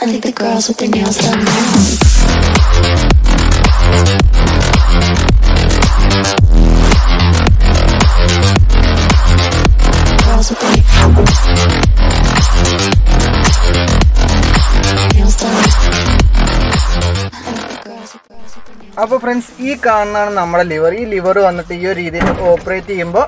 I think the girls with their nails done now. Girls with their nails done. I think the girls with girls with their nails. അപ്പോൾ friends ഈ കാണുന്നതാണ് നമ്മുടെ liver ഈ liver വന്നിട്ട് ഈ ഒരു രീതിയിൽ ഓപ്പറേറ്റ് ചെയ്യുമ്പോൾ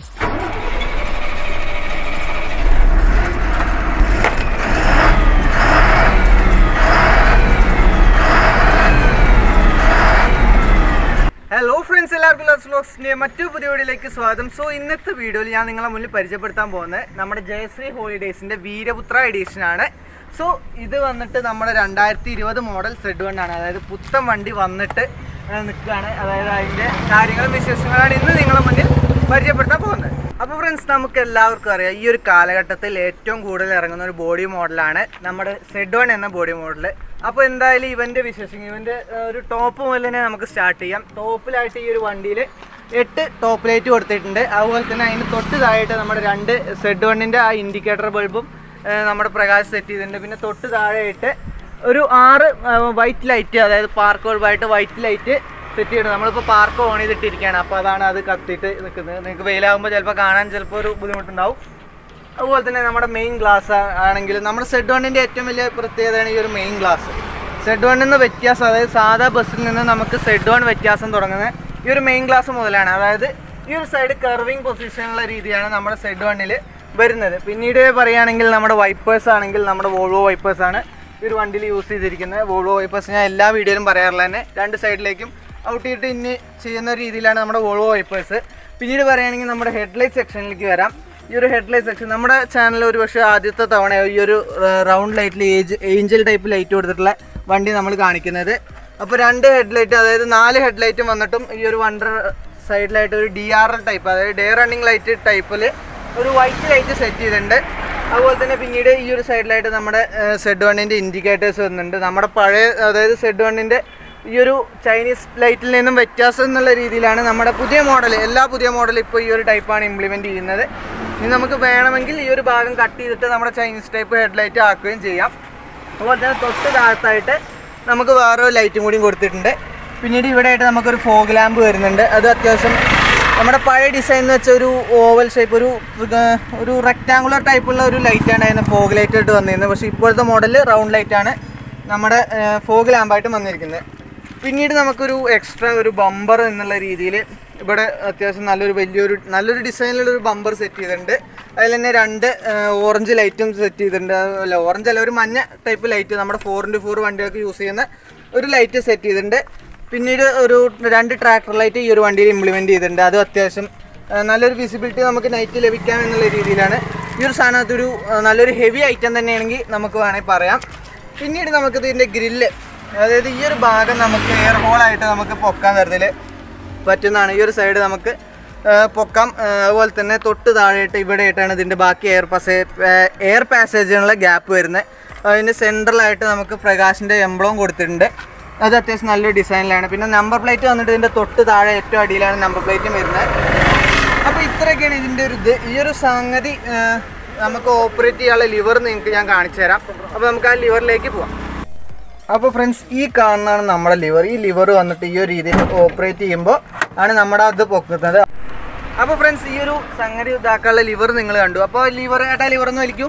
ഹലോ ഫ്രണ്ട്സ് എല്ലാവർക്കും ലസ് വ്ലോഗ്സിന്റെ മറ്റു പുതിയ വീഡിയോയിലേക്ക് സ്വാഗതം സോ ഇന്നത്തെ വീഡിയോയിൽ ഞാൻ നിങ്ങളെ മുന്നിൽ പരിചയപ്പെടുത്താൻ പോകുന്നത് നമ്മുടെ ജയശ്രീ ഹോളിഡേയ്സിന്റെ വീരപുത്ര എഡിഷൻ ആണ് സോ ഇത് വന്നിട്ട് നമ്മുടെ രണ്ടായിരത്തി ഇരുപത് മോഡൽ സെഡ് വൺ ആണ് അതായത് പുത്തൻ വണ്ടി വന്നിട്ട് നിൽക്കുകയാണ് അതായത് അതിന്റെ കാര്യങ്ങളും വിശേഷങ്ങളാണ് ഇന്ന് നിങ്ങളെ മുന്നിൽ പരിചയപ്പെടുത്താൻ പോകുന്നത് അപ്പോൾ ഫ്രണ്ട്സ് നമുക്ക് എല്ലാവർക്കും അറിയാം ഈ ഒരു കാലഘട്ടത്തിൽ ഏറ്റവും കൂടുതൽ ഇറങ്ങുന്ന ഒരു ബോഡി മോഡലാണ് നമ്മുടെ സെഡ് വൺ എന്ന ബോഡി മോഡൽ അപ്പോൾ എന്തായാലും ഇവന്റെ വിശേഷം ഇവന്റെ ആ, ഒരു ടോപ്പ് മുതൽ തന്നെ നമുക്ക് സ്റ്റാർട്ട് ചെയ്യാം ടോപ്പിലായിട്ട് ഈ ഒരു വണ്ടിയിൽ എട്ട് ടോപ്പ് ലൈറ്റ് കൊടുത്തിട്ടുണ്ട് അതുപോലെ തന്നെ അതിന് തൊട്ട് താഴെയായിട്ട് നമ്മുടെ രണ്ട് സെഡ് വണ്ണിൻ്റെ ആ ഇൻഡിക്കേറ്റർ ബൾബും നമ്മുടെ പ്രകാശ് സെറ്റ് ചെയ്തിട്ടുണ്ട് പിന്നെ തൊട്ട് താഴെയായിട്ട് ഒരു ആറ് വൈറ്റ് ലൈറ്റ് അതായത് പാർക്ക് ബൾബായിട്ട് വൈറ്റ് ലൈറ്റ് സെറ്റ് ചെയ്യണം നമ്മളിപ്പോൾ പാർക്ക് ഓൺ ചെയ്തിട്ടിരിക്കുകയാണ് അപ്പോൾ അതാണ് അത് കത്തിയിട്ട് നിൽക്കുന്നത് നിങ്ങൾക്ക് വെയിലാകുമ്പോൾ ചിലപ്പോൾ കാണാൻ ചിലപ്പോൾ ഒരു ബുദ്ധിമുട്ടുണ്ടാവും അതുപോലെ തന്നെ നമ്മുടെ മെയിൻ ഗ്ലാസ് ആണെങ്കിൽ നമ്മുടെ സെഡ് വണ്ണിൻ്റെ ഏറ്റവും വലിയ പ്രത്യേകതയാണ് ഈ ഒരു മെയിൻ ഗ്ലാസ് സെഡ് വണ്ണിൽ നിന്ന് വ്യത്യാസം അതായത് സാധാ ബസ്സിൽ നിന്ന് നമുക്ക് സെഡ് വൺ വ്യത്യാസം തുടങ്ങുന്നത് ഈ ഒരു മെയിൻ ഗ്ലാസ് മുതലാണ് അതായത് ഈ ഒരു സൈഡ് കർവിങ് പൊസിഷനുള്ള രീതിയാണ് നമ്മുടെ സെഡ് വണ്ണിൽ വരുന്നത് പിന്നീട് പറയുകയാണെങ്കിൽ നമ്മുടെ വൈപ്പേഴ്സ് ആണെങ്കിൽ നമ്മുടെ വോൾവോ വൈപ്പേഴ്സ് ആണ് ഈ ഒരു വണ്ടിയിൽ യൂസ് ചെയ്തിരിക്കുന്നത് വോൾവോ വൈപ്പേഴ്സ് ഞാൻ എല്ലാ വീഡിയോയിലും പറയാറില്ല തന്നെ രണ്ട് സൈഡിലേക്കും ഔട്ട് ചെയ്തിട്ട് ഇനി ചെയ്യുന്ന രീതിയിലാണ് നമ്മുടെ വോൾവോ വൈപ്പേഴ്സ് പിന്നീട് പറയുകയാണെങ്കിൽ നമ്മുടെ ഹെഡ്ലൈറ്റ് സെക്ഷനിലേക്ക് വരാം ഈ ഒരു ഹെഡ്ലൈറ്റ് സെക്ഷൻ നമ്മുടെ ചാനൽ ഒരു പക്ഷേ ആദ്യത്തെ തവണ ഈ ഒരു റൗണ്ട് ലൈറ്റിൽ ഏജ് ഏഞ്ചൽ ടൈപ്പ് ലൈറ്റ് കൊടുത്തിട്ടുള്ള വണ്ടി നമ്മൾ കാണിക്കുന്നത് അപ്പോൾ രണ്ട് ഹെഡ്ലൈറ്റ് അതായത് നാല് ഹെഡ്ലൈറ്റും വന്നിട്ടും ഈ ഒരു വണ്ടർ സൈഡിലായിട്ട് ഒരു ഡി ആർ എൽ ടൈപ്പ് അതായത് ഡേ റണ്ണിങ് ലൈറ്റ് ടൈപ്പിൽ ഒരു വൈറ്റ് ലൈറ്റ് സെറ്റ് ചെയ്തിട്ടുണ്ട് അതുപോലെ തന്നെ പിന്നീട് ഈ ഒരു സൈഡിലായിട്ട് നമ്മുടെ സെഡ് വണ്ണിൻ്റെ ഇൻഡിക്കേറ്റേഴ്സ് വരുന്നുണ്ട് നമ്മുടെ പഴയ അതായത് സെഡ് വണ്ണിൻ്റെ ഈ ഒരു ചൈനീസ് ലൈറ്റിൽ നിന്നും വ്യത്യാസം എന്നുള്ള രീതിയിലാണ് നമ്മുടെ പുതിയ മോഡൽ എല്ലാ പുതിയ മോഡലും ഇപ്പോൾ ഈ ഒരു ടൈപ്പാണ് ഇംപ്ലിമെൻറ്റ് ചെയ്യുന്നത് ഇനി നമുക്ക് വേണമെങ്കിൽ ഈ ഒരു ഭാഗം കട്ട് ചെയ്തിട്ട് നമ്മുടെ ചൈനീസ് ടൈപ്പ് ഹെഡ്ലൈറ്റ് ആക്കുകയും ചെയ്യാം അതുപോലെ തന്നെ തൊട്ട് താഴത്തായിട്ട് നമുക്ക് വേറെ ലൈറ്റും കൂടിയും കൊടുത്തിട്ടുണ്ട് പിന്നീട് ഇവിടെ ആയിട്ട് നമുക്കൊരു ഫോഗ് ലാമ്പ് വരുന്നുണ്ട് അത് അത്യാവശ്യം നമ്മുടെ പഴയ ഡിസൈൻ എന്ന് വെച്ചാൽ ഒരു ഓവൽ ഷേപ്പ് ഒരു ഏർ, ഒരു റെക്റ്റാങ്കുലർ ടൈപ്പുള്ള ഒരു ലൈറ്റാണ് അതിന് ഫോഗ് ലൈറ്റ് ആയിട്ട് വന്നിരുന്നത് പക്ഷേ ഇപ്പോഴത്തെ മോഡൽ റൗണ്ട് ലൈറ്റാണ് നമ്മുടെ ഫോഗ് ലാമ്പായിട്ട് വന്നിരിക്കുന്നത് പിന്നീട് നമുക്കൊരു എക്സ്ട്രാ ഒരു ബമ്പർ എന്നുള്ള രീതിയിൽ ഇവിടെ അത്യാവശ്യം നല്ലൊരു വലിയൊരു നല്ലൊരു ഡിസൈനിലുള്ള ഒരു ബമ്പർ സെറ്റ് ചെയ്തിട്ടുണ്ട് അതിൽ തന്നെ രണ്ട് ഓറഞ്ച് ലൈറ്റും സെറ്റ് ചെയ്തിട്ടുണ്ട് അല്ല ഓറഞ്ച് അല്ല ഒരു മഞ്ഞ ടൈപ്പ് ലൈറ്റ് നമ്മുടെ ഫോർ ഇൻറ്റു ഫോർ വണ്ടികൾക്ക് യൂസ് ചെയ്യുന്ന ഒരു ലൈറ്റ് സെറ്റ് ചെയ്തിട്ടുണ്ട് പിന്നീട് ഒരു രണ്ട് ട്രാക്ടർ ലൈറ്റ് ഈ ഒരു വണ്ടിയിൽ ഇംപ്ലിമെൻറ്റ് ചെയ്തിട്ടുണ്ട് അതും അത്യാവശ്യം ആ, നല്ലൊരു വിസിബിലിറ്റി നമുക്ക് നൈറ്റ് ലഭിക്കാം എന്നുള്ള രീതിയിലാണ് ഈ ഒരു സാധനത്തൊരു ആ, നല്ലൊരു ഹെവി ഐറ്റം തന്നെയാണെങ്കിൽ നമുക്ക് വേണമെങ്കിൽ പറയാം പിന്നീട് നമുക്ക് ഇതിൻ്റെ ഗ്രില്ല് അതായത് ഈ ഒരു ഭാഗം നമുക്ക് എയർ ഹോളായിട്ട് നമുക്ക് പൊക്കാൻ തരത്തിൽ പറ്റുന്നതാണ് ഈ ഒരു സൈഡ് നമുക്ക് ആ, പൊക്കാം ആ, അതുപോലെ തന്നെ തൊട്ട് താഴെയായിട്ട് ഇവിടെ ആയിട്ടാണ് ഇതിൻ്റെ ബാക്കി എയർ പാസേ എയർ പാസേജിനുള്ള ഗ്യാപ്പ് വരുന്നത് അതിൻ്റെ സെൻട്രലായിട്ട് നമുക്ക് പ്രകാശിൻ്റെ എംബ്ലവും കൊടുത്തിട്ടുണ്ട് അത് അത്യാവശ്യം നല്ലൊരു ഡിസൈനിലാണ് പിന്നെ നമ്പർ പ്ലേറ്റ് വന്നിട്ട് ഇതിൻ്റെ തൊട്ട് താഴെ ഏറ്റവും അടിയിലാണ് നമ്പർ പ്ലേറ്റും വരുന്നത് അപ്പോൾ ഇത്രയൊക്കെയാണ് ഇതിൻ്റെ ഒരു ഇത് ഈ ഒരു സംഗതി ആ, നമുക്ക് ഓപ്പറേറ്റ് ചെയ്യാനുള്ള ലിവർ നിങ്ങൾക്ക് ഞാൻ കാണിച്ചു തരാം അപ്പോൾ നമുക്ക് ആ ലിവറിലേക്ക് പോവാം അപ്പോൾ ഫ്രണ്ട്സ് ഈ കാണുന്നതാണ് നമ്മുടെ ലിവർ ഈ ലിവർ വന്നിട്ട് ഈ ഒരു രീതിയിൽ ഓപ്പറേറ്റ് ചെയ്യുമ്പോൾ ആണ് നമ്മുടെ അത് പൊക്കുന്നത് അപ്പോൾ ഫ്രണ്ട്സ് ഈ ഒരു സംഗതി ഇതാക്കാനുള്ള ലിവർ നിങ്ങൾ കണ്ടു അപ്പോൾ ലിവർ ഏട്ടാ ലിവർ ഒന്ന് വലിക്കൂ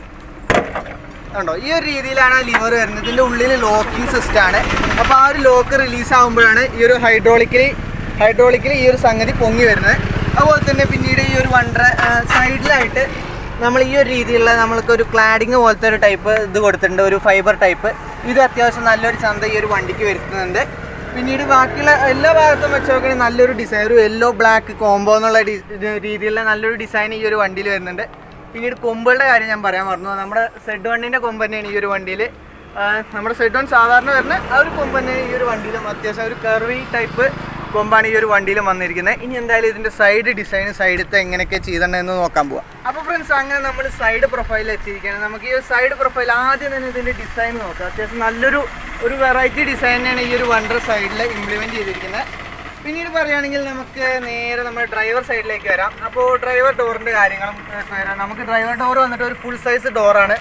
കണ്ടോ ഈ ഒരു രീതിയിലാണ് ആ ലിവർ വരുന്നത് ഇതിൻ്റെ ഉള്ളിൽ ലോക്കിംഗ് സിസ്റ്റം ആണ് അപ്പോൾ ആ ഒരു ലോക്ക് റിലീസ് ആകുമ്പോഴാണ് ഈ ഒരു ഹൈഡ്രോളിക്കലി ഹൈഡ്രോളിക്കലി ഈ ഒരു സംഗതി പൊങ്ങി വരുന്നത് അതുപോലെ തന്നെ പിന്നീട് ഈ ഒരു വണ്ടർ സൈഡിലായിട്ട് നമ്മൾ ഈ ഒരു രീതിയിലുള്ള നമ്മൾക്ക് ഒരു ക്ലാഡിങ് പോലത്തെ ഒരു ടൈപ്പ് ഇത് കൊടുത്തിട്ടുണ്ട് ഒരു ഫൈബർ ടൈപ്പ് ഇത് അത്യാവശ്യം നല്ലൊരു ചന്ത ഈ ഒരു വണ്ടിക്ക് വരുത്തുന്നുണ്ട് പിന്നീട് ബാക്കിയുള്ള എല്ലാ ഭാഗത്തും വെച്ച് നോക്കുകയാണെങ്കിൽ നല്ലൊരു ഡിസൈൻ ഒരു യെല്ലോ ബ്ലാക്ക് കോംബോ എന്നുള്ള ഡി- ഇത് രീതിയിലുള്ള നല്ലൊരു ഡിസൈൻ ഈ ഒരു വണ്ടിയിൽ വരുന്നുണ്ട് പിന്നീട് കൊമ്പുകളുടെ കാര്യം ഞാൻ പറയാൻ മറന്നു നമ്മുടെ സെഡ് വണ്ണിൻ്റെ കൊമ്പ് തന്നെയാണ് ഈ ഒരു വണ്ടിയിൽ നമ്മുടെ സെഡ് വൺ സാധാരണ വരുന്ന ആ ഒരു കൊമ്പ് തന്നെ ഈ ഒരു വണ്ടിയിലും അത്യാവശ്യം ഒരു കർവി ടൈപ്പ് കൊമ്പാണ് ഈ ഒരു വണ്ടിയിലും വന്നിരിക്കുന്നത് ഇനി എന്തായാലും ഇതിൻ്റെ സൈഡ് ഡിസൈൻ സൈഡത്തെ എങ്ങനെയൊക്കെ ചെയ്തിട്ടുണ്ടെന്ന് നോക്കാൻ പോവാം അപ്പോൾ ഫ്രണ്ട്സ് അങ്ങനെ നമ്മൾ സൈഡ് പ്രൊഫൈലിൽ എത്തിയിരിക്കുകയാണ് നമുക്ക് ഈ സൈഡ് പ്രൊഫൈൽ ആദ്യം തന്നെ ഇതിൻ്റെ ഡിസൈൻ നോക്കാം അത്യാവശ്യം നല്ലൊരു ഒരു വെറൈറ്റി ഡിസൈൻ തന്നെയാണ് ഈ ഒരു വണ്ടർ സൈഡിൽ ഇംപ്ലിമെൻറ്റ് ചെയ്തിരിക്കുന്നത് പിന്നീട് പറയുകയാണെങ്കിൽ നമുക്ക് നേരെ നമ്മുടെ ഡ്രൈവർ സൈഡിലേക്ക് വരാം അപ്പോൾ ഡ്രൈവർ ഡോറിൻ്റെ കാര്യങ്ങളും ഏഹ്, വരാം നമുക്ക് ഡ്രൈവർ ഡോർ വന്നിട്ട് ഒരു ഫുൾ സൈസ് ഡോറാണ്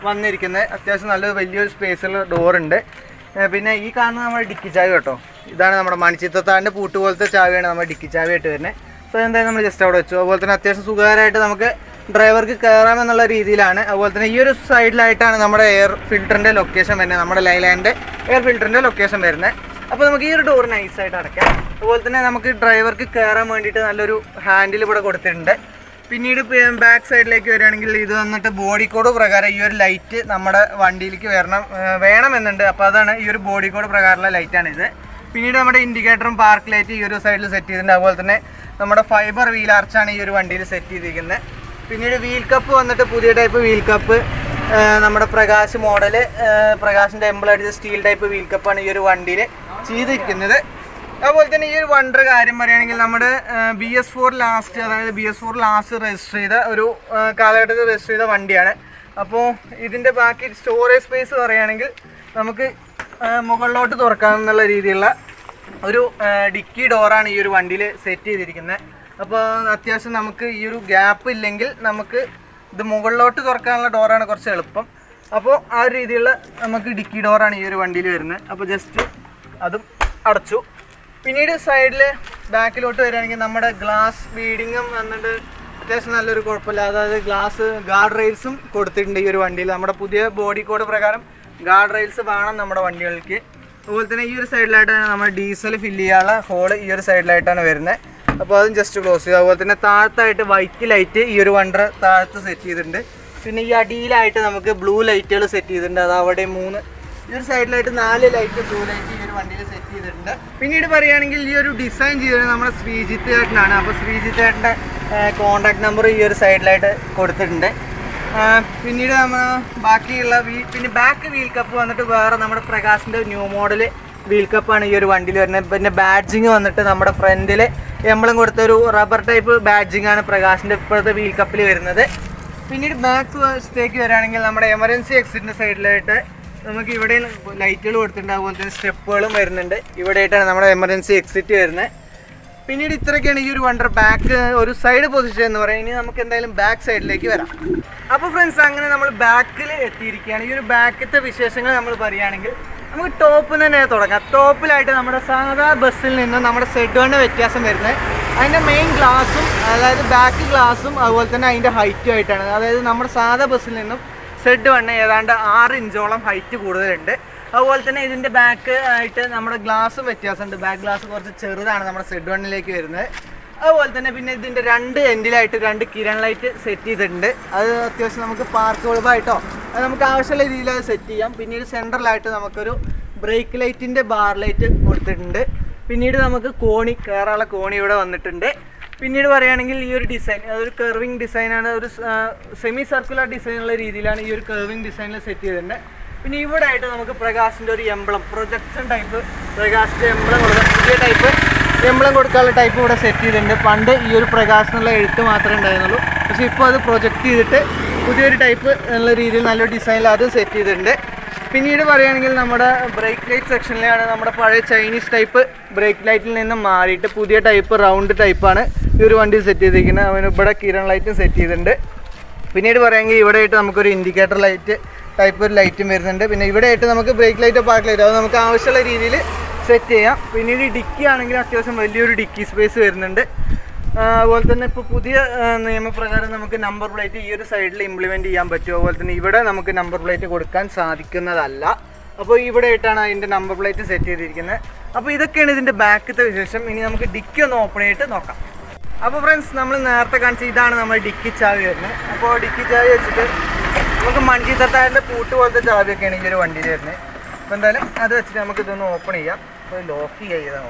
വന്നിരിക്കുന്നത് അത്യാവശ്യം നല്ലൊരു വലിയൊരു സ്പേസുള്ള ഡോറുണ്ട് പിന്നെ ഈ കാണുന്ന നമ്മുടെ ഡിക്കി ചാവി കേട്ടോ ഇതാണ് നമ്മുടെ മണിച്ചിത്രത്താഴിൻ്റെ പൂട്ട് പോലത്തെ ചാവിയാണ് നമ്മുടെ ഡിക്കി ചാവി ആയിട്ട് വരുന്നത് സോ എന്തായാലും നമ്മൾ ജസ്റ്റ് അവിടെ വെച്ചു അതുപോലെ തന്നെ അത്യാവശ്യം സുഖകരമായിട്ട് നമുക്ക് ഡ്രൈവർക്ക് കയറാമെന്നുള്ള രീതിയിലാണ് അതുപോലെ തന്നെ ഈ ഒരു സൈഡിലായിട്ടാണ് നമ്മുടെ എയർ ഫിൽറ്ററിൻ്റെ ലൊക്കേഷൻ വരുന്നത് നമ്മുടെ ലൈലാൻഡിൻ്റെ എയർ ഫിൽറ്ററിൻ്റെ ലൊക്കേഷൻ വരുന്നത് അപ്പോൾ നമുക്ക് ഈ ഒരു ഡോർ നൈസായിട്ട് അടയ്ക്കാം അതുപോലെ തന്നെ നമുക്ക് ഡ്രൈവർക്ക് കയറാൻ വേണ്ടിയിട്ട് നല്ലൊരു ഹാൻഡിൽ ഇവിടെ കൊടുത്തിട്ടുണ്ട് പിന്നീട് ബാക്ക് സൈഡിലേക്ക് വരികയാണെങ്കിൽ ഇത് വന്നിട്ട് ബോഡി കോഡ് പ്രകാരം ഈ ഒരു ലൈറ്റ് നമ്മുടെ വണ്ടിയിലേക്ക് വരണം ആ, വേണമെന്നുണ്ട് അപ്പോൾ അതാണ് ഈ ഒരു ബോഡി കോഡ് പ്രകാരമുള്ള ലൈറ്റാണ് ഇത് പിന്നീട് നമ്മുടെ ഇൻഡിക്കേറ്ററും പാർക്ക് ലൈറ്റ് ഈ ഒരു സൈഡിൽ സെറ്റ് ചെയ്തിട്ടുണ്ട് അതുപോലെ തന്നെ നമ്മുടെ ഫൈബർ വീൽ ആർച്ചാണ് ഈ ഒരു വണ്ടിയിൽ സെറ്റ് ചെയ്തിരിക്കുന്നത് പിന്നീട് വീൽ കപ്പ് വന്നിട്ട് പുതിയ ടൈപ്പ് വീൽ കപ്പ് നമ്മുടെ പ്രകാശ് മോഡൽ പ്രകാശിൻ്റെ എംബ്ലോയിഡ് സ്റ്റീൽ ടൈപ്പ് വീൽ കപ്പാണ് ഈ ഒരു വണ്ടിയിൽ ചെയ്തിരിക്കുന്നത് അതുപോലെ തന്നെ ഈ ഒരു വണ്ടർ കാര്യം പറയുകയാണെങ്കിൽ നമ്മുടെ ബി എസ് ഫോർ ലാസ്റ്റ് അതായത് B S four last register ചെയ്ത ഒരു ആ, കാലഘട്ടത്തിൽ രജിസ്റ്റർ ചെയ്ത വണ്ടിയാണ് അപ്പോൾ ഇതിൻ്റെ ബാക്കി സ്റ്റോറേജ് സ്പേസ് പറയുകയാണെങ്കിൽ നമുക്ക് ആ, മുകളിലോട്ട് തുറക്കാമെന്നുള്ള രീതിയിലുള്ള ഒരു ആ, ഡിക്കി ഡോറാണ് ഈ ഒരു വണ്ടിയിൽ സെറ്റ് ചെയ്തിരിക്കുന്നത് അപ്പോൾ അത്യാവശ്യം നമുക്ക് ഈ ഒരു ഗ്യാപ്പ് ഇല്ലെങ്കിൽ നമുക്ക് ഇത് മുകളിലോട്ട് തുറക്കാനുള്ള ഡോറാണ് കുറച്ച് എളുപ്പം അപ്പോൾ ആ ഒരു രീതിയിലുള്ള നമുക്ക് ഡിക്കി ഡോറാണ് ഈ ഒരു വണ്ടിയിൽ വരുന്നത് അപ്പോൾ ജസ്റ്റ് അതും അടച്ചു പിന്നീട് സൈഡിൽ ബാക്കിലോട്ട് വരികയാണെങ്കിൽ നമ്മുടെ ഗ്ലാസ് ബീഡിങ്ങും വന്നിട്ട് അത്യാവശ്യം നല്ലൊരു കുഴപ്പമില്ല അതായത് ഗ്ലാസ് ഗാർഡ് റെയിൽസും കൊടുത്തിട്ടുണ്ട് ഈ ഒരു വണ്ടിയിൽ നമ്മുടെ പുതിയ ബോഡി കോഡ് പ്രകാരം ഗാർഡ് റെയിൽസ് വേണം നമ്മുടെ വണ്ടികൾക്ക് അതുപോലെ തന്നെ ഈ ഒരു സൈഡിലായിട്ടാണ് നമ്മൾ ഡീസൽ ഫില്ല് ചെയ്യാനുള്ള ഹോള് ഈ ഒരു സൈഡിലായിട്ടാണ് വരുന്നത് അപ്പോൾ അതും ജസ്റ്റ് ക്ലോസ് ചെയ്യുക അതുപോലെ തന്നെ താഴത്തായിട്ട് വൈറ്റ് ലൈറ്റ് ഈ ഒരു വണ്ടർ താഴത്ത് സെറ്റ് ചെയ്തിട്ടുണ്ട് പിന്നെ ഈ അടിയിലായിട്ട് നമുക്ക് ബ്ലൂ ലൈറ്റുകൾ സെറ്റ് ചെയ്തിട്ടുണ്ട് അത് അവിടെ മൂന്ന് ഈ ഒരു സൈഡിലായിട്ട് നാല് ലൈറ്റ് ബ്ലൂ ലൈറ്റ് ഈ ഒരു വണ്ടിയിൽ സെറ്റ് ചെയ്തിട്ടുണ്ട് പിന്നീട് പറയുകയാണെങ്കിൽ ഈ ഒരു ഡിസൈൻ ചെയ്തത് നമ്മുടെ ശ്രീജിത്ത് ചേട്ടനാണ് അപ്പോൾ ശ്രീജിത്ത് ചേട്ടൻ്റെ കോൺടാക്ട് നമ്പർ ഈ ഒരു സൈഡിലായിട്ട് കൊടുത്തിട്ടുണ്ട് ആ, പിന്നീട് നമ്മൾ ബാക്കിയുള്ള വീ പിന്നെ ബാക്ക് വീൽ കപ്പ് വന്നിട്ട് വേറെ നമ്മുടെ പ്രകാശിൻ്റെ ന്യൂ മോഡൽ വീൽ കപ്പാണ് ഈ ഒരു വണ്ടിയിൽ വരുന്നത് പിന്നെ ബാഡ്ജിങ് വന്നിട്ട് നമ്മുടെ ഫ്രണ്ടിൽ എമ്പളം കൊടുത്ത ഒരു റബ്ബർ ടൈപ്പ് ബാഡ്ജിങ് ആണ് പ്രകാശിൻ്റെ ഇപ്പോഴത്തെ വീൽ കപ്പിൽ വരുന്നത് പിന്നീട് ബാക്ക് വശത്തേക്ക് വരികയാണെങ്കിൽ നമ്മുടെ എമർജൻസി എക്സിറ്റിൻ്റെ സൈഡിലായിട്ട് നമുക്ക് ഇവിടെ ലൈറ്റുകൾ കൊടുത്തിട്ടുണ്ട് അതുപോലെ തന്നെ സ്റ്റെപ്പുകളും വരുന്നുണ്ട് ഇവിടെയായിട്ടാണ് നമ്മുടെ എമർജൻസി എക്സിറ്റ് വരുന്നത് പിന്നീട് ഇത്രയൊക്കെയാണ് ഈ ഒരു വണ്ടർ ബാക്ക് ഒരു സൈഡ് പൊസിഷൻ എന്ന് പറയുന്നത് ഇനി നമുക്ക് എന്തായാലും ബാക്ക് സൈഡിലേക്ക് വരാം അപ്പോൾ ഫ്രണ്ട്സ് അങ്ങനെ നമ്മൾ ബാക്കിൽ എത്തിയിരിക്കുകയാണ് ഈ ഒരു ബാക്കത്തെ വിശേഷങ്ങൾ നമ്മൾ പറയുകയാണെങ്കിൽ നമുക്ക് ടോപ്പിൽ തന്നെ തുടങ്ങാം ടോപ്പിലായിട്ട് നമ്മുടെ സാധാ ബസ്സിൽ നിന്നും നമ്മുടെ സെഡ് വണ്ണ് വ്യത്യാസം വരുന്നത് അതിൻ്റെ മെയിൻ ഗ്ലാസും അതായത് ബാക്ക് ഗ്ലാസും അതുപോലെ തന്നെ അതിൻ്റെ ഹൈറ്റും ആയിട്ടാണ് അതായത് നമ്മുടെ സാധാ ബസ്സിൽ നിന്നും സെഡ് വണ്ണ് ഏതാണ്ട് ആറ് ഇഞ്ചോളം ഹൈറ്റ് കൂടുതലുണ്ട് അതുപോലെ തന്നെ ഇതിൻ്റെ ബാക്ക് ആയിട്ട് നമ്മുടെ ഗ്ലാസും വ്യത്യാസമുണ്ട് ബാക്ക് ഗ്ലാസ് കുറച്ച് ചെറുതാണ് നമ്മുടെ സെഡ് വണ്ണിലേക്ക് വരുന്നത് അതുപോലെ തന്നെ പിന്നെ ഇതിൻ്റെ രണ്ട് എൻഡിലായിട്ട് രണ്ട് കിരൺ ലൈറ്റ് സെറ്റ് ചെയ്തിട്ടുണ്ട് അത് അത്യാവശ്യം നമുക്ക് പാർക്ക് ബൾബായിട്ടോ അത് നമുക്ക് ആവശ്യമുള്ള രീതിയിൽ അത് സെറ്റ് ചെയ്യാം പിന്നീട് സെൻട്രലായിട്ട് നമുക്കൊരു ബ്രേക്ക് ലൈറ്റിൻ്റെ ബാർ ലൈറ്റ് കൊടുത്തിട്ടുണ്ട് പിന്നീട് നമുക്ക് കോണി കയറാനുള്ള കോണി ഇവിടെ വന്നിട്ടുണ്ട് പിന്നീട് പറയുകയാണെങ്കിൽ ഈ ഒരു ഡിസൈൻ അതൊരു കർവിങ് ഡിസൈനാണ് ഒരു സെമി സർക്കുലർ ഡിസൈനുള്ള രീതിയിലാണ് ഈ ഒരു കർവിങ് ഡിസൈനിൽ സെറ്റ് ചെയ്തിട്ടുണ്ട് പിന്നെ ഇവിടെ ആയിട്ട് നമുക്ക് പ്രകാശിൻ്റെ ഒരു എംബ്ലം പ്രൊജക്ഷൻ ടൈപ്പ് പ്രകാശിൻ്റെ എംബ്ലം കൊടുക്കാൻ പുതിയ ടൈപ്പ് എംബ്ലം കൊടുക്കാനുള്ള ടൈപ്പ് ഇവിടെ സെറ്റ് ചെയ്തിട്ടുണ്ട് പണ്ട് ഈ ഒരു പ്രകാശ് എന്നുള്ള എഴുത്ത് മാത്രമേ ഉണ്ടായിരുന്നുള്ളൂ പക്ഷേ ഇപ്പോൾ അത് പ്രൊജക്റ്റ് ചെയ്തിട്ട് പുതിയൊരു ടൈപ്പ് എന്നുള്ള രീതിയിൽ നല്ലൊരു ഡിസൈനിൽ അത് സെറ്റ് ചെയ്തിട്ടുണ്ട് പിന്നീട് പറയുകയാണെങ്കിൽ നമ്മുടെ ബ്രേക്ക് ലൈറ്റ് സെക്ഷനിലാണ് നമ്മുടെ പഴയ ചൈനീസ് ടൈപ്പ് ബ്രേക്ക് ലൈറ്റിൽ നിന്നും മാറിയിട്ട് പുതിയ ടൈപ്പ് റൗണ്ട് ടൈപ്പാണ് ഈ ഒരു വണ്ടി സെറ്റ് ചെയ്തിരിക്കുന്നത് അവന് ഇവിടെ കിരൺ ലൈറ്റും സെറ്റ് ചെയ്തിട്ടുണ്ട് പിന്നീട് പറയുമെങ്കിൽ ഇവിടെ ആയിട്ട് നമുക്കൊരു ഇൻഡിക്കേറ്റർ ലൈറ്റ് ടൈപ്പ് ഒരു ലൈറ്റും വരുന്നുണ്ട് പിന്നെ ഇവിടെ ആയിട്ട് നമുക്ക് ബ്രേക്ക് ലൈറ്റോ പാർക്ക് ലൈറ്റോ അത് നമുക്ക് ആവശ്യമുള്ള രീതിയിൽ സെറ്റ് ചെയ്യാം പിന്നീട് ഈ ഡിക്കി ആണെങ്കിൽ അത്യാവശ്യം വലിയൊരു ഡിക്കി സ്പേസ് വരുന്നുണ്ട് ആ, അതുപോലെ തന്നെ ഇപ്പോൾ പുതിയ ആ, നിയമപ്രകാരം നമുക്ക് നമ്പർ പ്ലേറ്റ് ഈ ഒരു സൈഡിൽ ഇംപ്ലിമെൻറ്റ് ചെയ്യാൻ പറ്റും അതുപോലെ തന്നെ ഇവിടെ നമുക്ക് നമ്പർ പ്ലേറ്റ് കൊടുക്കാൻ സാധിക്കുന്നതല്ല അപ്പോൾ ഇവിടെ ആയിട്ടാണ് അതിൻ്റെ നമ്പർ പ്ലേറ്റ് സെറ്റ് ചെയ്തിരിക്കുന്നത് അപ്പോൾ ഇതൊക്കെയാണ് ഇതിൻ്റെ ബാക്കത്തെ വിശേഷം ഇനി നമുക്ക് ഡിക്കി ഒന്ന് ഓപ്പൺ ചെയ്തിട്ട് നോക്കാം അപ്പോൾ ഫ്രണ്ട്സ് നമ്മൾ നേരത്തെ കാണിച്ച ഇതാണ് നമ്മുടെ ഡിക്കി ചാവി വരുന്നത് അപ്പോൾ ഡിക്കി ചാവി വെച്ചിട്ട് നമുക്ക് മൺചീത്തത്തായൻ്റെ പൂട്ട് പോലത്തെ ചാവിയൊക്കെയാണ് ഈ ഒരു വണ്ടിയിൽ വരുന്നത് അപ്പോൾ എന്തായാലും അത് വെച്ചിട്ട് നമുക്ക് ഇതൊന്ന് ഓപ്പൺ ചെയ്യാം അപ്പോൾ ലോക്ക് ചെയ്താണ്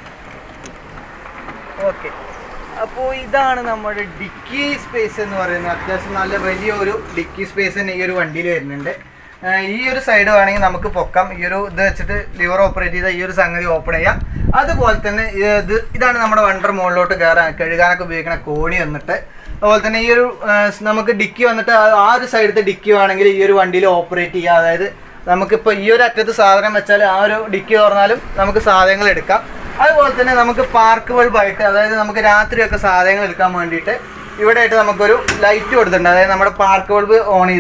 ഓക്കെ അപ്പോൾ ഇതാണ് നമ്മുടെ ഡിക്കി സ്പേസ് എന്ന് പറയുന്നത് അത്യാവശ്യം നല്ല വലിയ ഒരു ഡിക്കി സ്പേസ് തന്നെ ഈ ഒരു വണ്ടിയിൽ വരുന്നുണ്ട് ആ, ഈ ഒരു സൈഡ് വേണമെങ്കിൽ നമുക്ക് പൊക്കാം ഈ ഒരു ഇത് വെച്ചിട്ട് ലിവർ ഓപ്പറേറ്റ് ചെയ്താൽ ഈ ഒരു സംഗതി ഓപ്പൺ ചെയ്യാം അതുപോലെ തന്നെ ഇത് ഇതാണ് നമ്മുടെ വണ്ടർ മുകളിലോട്ട് കയറാൻ കഴുകാനൊക്കെ ഉപയോഗിക്കുന്ന കോണി വന്നിട്ട് അതുപോലെ തന്നെ ഈ ഒരു ആ, നമുക്ക് ഡിക്കി വന്നിട്ട് ആ ആ ഒരു സൈഡത്തെ ഡിക്കി വേണമെങ്കിൽ ഈ ഒരു വണ്ടിയിൽ ഓപ്പറേറ്റ് ചെയ്യാം അതായത് നമുക്കിപ്പോൾ ഈ ഒരു അറ്റത്ത് സാധനം വെച്ചാൽ ആ ഒരു ഡിക്കി തുറന്നാലും നമുക്ക് സാധനങ്ങൾ എടുക്കാം അതുപോലെ തന്നെ നമുക്ക് പാർക്ക് ബൾബായിട്ട് അതായത് നമുക്ക് രാത്രിയൊക്കെ സാധനങ്ങൾ എടുക്കാൻ വേണ്ടിയിട്ട് ഇവിടെ ആയിട്ട് നമുക്കൊരു ലൈറ്റ് കൊടുത്തിട്ടുണ്ട് അതായത് നമ്മുടെ പാർക്ക് ബൾബ് ഓൺ ചെയ്താൽ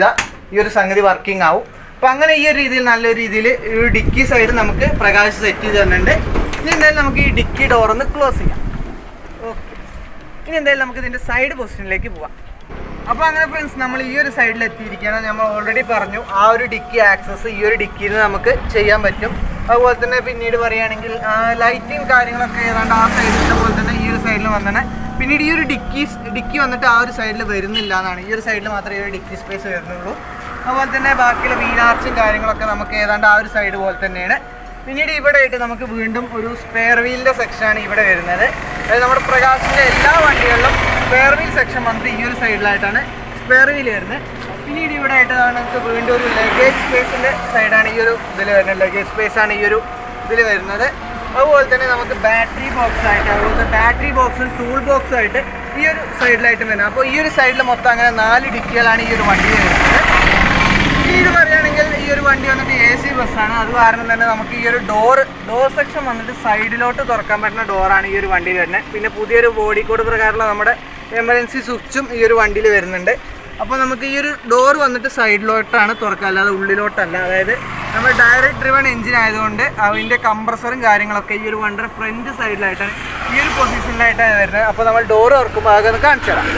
ഈ ഒരു സംഗതി വർക്കിംഗ് ആവും അപ്പം അങ്ങനെ ഈ ഒരു രീതിയിൽ നല്ലൊരു രീതിയിൽ ഒരു ഡിക്കി സൈഡ് നമുക്ക് പ്രകാശ് സെറ്റ് ചെയ്ത് തന്നിട്ടുണ്ട് ഇനി എന്തായാലും നമുക്ക് ഈ ഡിക്കി ഡോറൊന്ന് ക്ലോസ് ചെയ്യാം ഓക്കെ ഇനി എന്തായാലും നമുക്ക് ഇതിൻ്റെ സൈഡ് പൊസിഷനിലേക്ക് പോവാം അപ്പോൾ അങ്ങനെ ഫ്രണ്ട്സ് നമ്മൾ ഈ ഒരു സൈഡിൽ എത്തിയിരിക്കുകയാണ് നമ്മൾ ഓൾറെഡി പറഞ്ഞു ആ ഒരു ഡിക്കി ആക്സസ് ഈ ഒരു ഡിക്കിയിൽ നിന്ന് നമുക്ക് ചെയ്യാൻ പറ്റും അതുപോലെ തന്നെ പിന്നീട് പറയുകയാണെങ്കിൽ ലൈറ്റിങ് കാര്യങ്ങളൊക്കെ ഏതാണ്ട് ആ സൈഡിലെ പോലെ തന്നെ ഈ ഒരു സൈഡിൽ വന്നതാണ് പിന്നീട് ഈ ഒരു ഡിക്കി ഡിക്കി വന്നിട്ട് ആ ഒരു സൈഡിൽ വരുന്നില്ല എന്നാണ് ഈ ഒരു സൈഡിൽ മാത്രമേ ഈ ഒരു ഡിക്കി സ്പേസ് വരുന്നുള്ളൂ അതുപോലെ തന്നെ ബാക്കിയുള്ള വീലാർച്ചും കാര്യങ്ങളൊക്കെ നമുക്ക് ഏതാണ്ട് ആ ഒരു സൈഡ് പോലെ തന്നെയാണ് പിന്നീട് ഇവിടെ ആയിട്ട് നമുക്ക് വീണ്ടും ഒരു സ്പെയർ വീലിൻ്റെ സെക്ഷനാണ് ഇവിടെ വരുന്നത് അതായത് നമ്മുടെ പ്രകാശിൻ്റെ എല്ലാ വണ്ടികളിലും സ്പെയർ വീൽ സെക്ഷൻ വന്നിട്ട് ഈ ഒരു സൈഡിലായിട്ടാണ് സ്പെയർ വീൽ വരുന്നത് പിന്നീട് ഇവിടെ ആയിട്ട് നമുക്ക് വീണ്ടും ഒരു ലഗേജ് സ്പേസിൻ്റെ സൈഡാണ് ഈ ഒരു ഇതിൽ വരുന്നത് ലഗേജ് സ്പേസ് ആണ് ഈ ഒരു ഇതിൽ വരുന്നത് അതുപോലെ തന്നെ നമുക്ക് ബാറ്ററി ബോക്സ് ആയിട്ട് അതുപോലെ ബാറ്ററി ബോക്സും ടൂൾ ബോക്സും ആയിട്ട് ഈ ഒരു സൈഡിലായിട്ട് വരുന്നത് അപ്പോൾ ഈ ഒരു സൈഡിൽ മൊത്തം അങ്ങനെ നാല് ഡിക്കികളാണ് ഈ ഒരു വണ്ടി വരുന്നത് പിന്നീട് പറയുകയാണെങ്കിൽ ഈ ഒരു വണ്ടി വന്നിട്ട് എ സി ബസ്സാണ് അത് കാരണം തന്നെ നമുക്ക് ഈ ഒരു ഡോർ ഡോർ സെക്ഷൻ വന്നിട്ട് സൈഡിലോട്ട് തുറക്കാൻ പറ്റുന്ന ഡോറാണ് ഈ ഒരു വണ്ടിയിൽ വരുന്നത് പിന്നെ പുതിയൊരു ബോഡി കോഡ് പ്രകാരമുള്ള നമ്മുടെ എമർജൻസി സ്വിച്ചും ഈ ഒരു വണ്ടിയിൽ വരുന്നുണ്ട് അപ്പോൾ നമുക്ക് ഈ ഒരു ഡോർ വന്നിട്ട് സൈഡിലോട്ടാണ് തുറക്കുക അല്ലാതെ ഉള്ളിലോട്ടല്ല അതായത് നമ്മൾ ഡയറക്റ്റ് ഡ്രിവൺ എഞ്ചിൻ ആയതുകൊണ്ട് അതിൻ്റെ കംപ്രസറും കാര്യങ്ങളൊക്കെ ഈ ഒരു വണ്ടിയുടെ ഫ്രണ്ട് സൈഡിലായിട്ടാണ് ഈ ഒരു പൊസിഷനിലായിട്ടാണ് വരുന്നത് അപ്പോൾ നമ്മൾ ഡോർ തുറക്കുമ്പോൾ അതൊക്കെ കാണിച്ചു തരാം